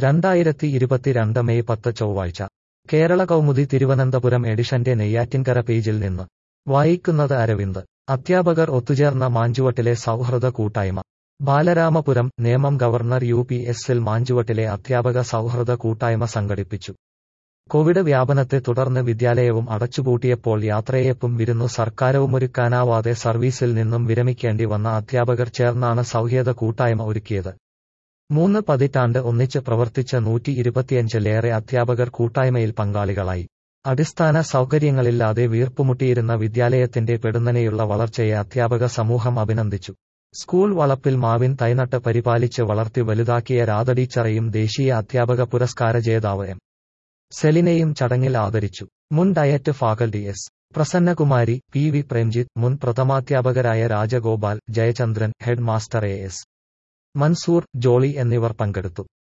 രണ്ടായിരത്തി ഇരുപത്തിരണ്ട് മെയ് പത്ത് ചൊവ്വാഴ്ച കേരള കൗമുദി തിരുവനന്തപുരം എഡിഷന്റെ നെയ്യാറ്റിൻകര പേജിൽ നിന്ന് വായിക്കുന്നത് അരവിന്ദ് അധ്യാപകർ ഒത്തുചേർന്ന മാഞ്ചുവട്ടിലെ സൗഹൃദ കൂട്ടായ്മ Balaramapuram Nemom government U P എസിൽ മാഞ്ചുവട്ടിലെ അധ്യാപക സൗഹൃദ കൂട്ടായ്മ സംഘടിപ്പിച്ചു കോവിഡ് വ്യാപനത്തെ തുടർന്ന് വിദ്യാലയവും അടച്ചുപൂട്ടിയപ്പോൾ യാത്രയയപ്പും വിരുന്നു സർക്കാരവുമൊരുക്കാനാവാതെ സർവീസിൽ നിന്നും വിരമിക്കേണ്ടി വന്ന അധ്യാപകർ ചേർന്നാണ് സൗഹൃദ കൂട്ടായ്മ ഒരുക്കിയത് മൂന്ന് പതിറ്റാണ്ട് ഒന്നിച്ച് പ്രവർത്തിച്ച നൂറ്റി ഇരുപത്തിയഞ്ചിലേറെ അധ്യാപകർ കൂട്ടായ്മയിൽ പങ്കാളികളായി അടിസ്ഥാന സൗകര്യങ്ങളില്ലാതെ വീർപ്പുമുട്ടിയിരുന്ന വിദ്യാലയത്തിന്റെ പെടുന്നനെയുള്ള വളർച്ചയെ അധ്യാപക സമൂഹം അഭിനന്ദിച്ചു സ്കൂൾ വളപ്പിൽ മാവിൻ തൈനട്ട് പരിപാലിച്ച് വളർത്തി വലുതാക്കിയ രാധടീച്ചറയും ദേശീയ അധ്യാപക പുരസ്കാര ജേതാവ് എം സെലിനെയും ചടങ്ങിൽ ആദരിച്ചു മുൻ diet faculty S Prasannakumari P V Premjith മുൻ പ്രഥമാധ്യാപകരായ Rajagopal Jayachandran head master A S Mansoor Jolly എന്നിവർ പങ്കെടുത്തു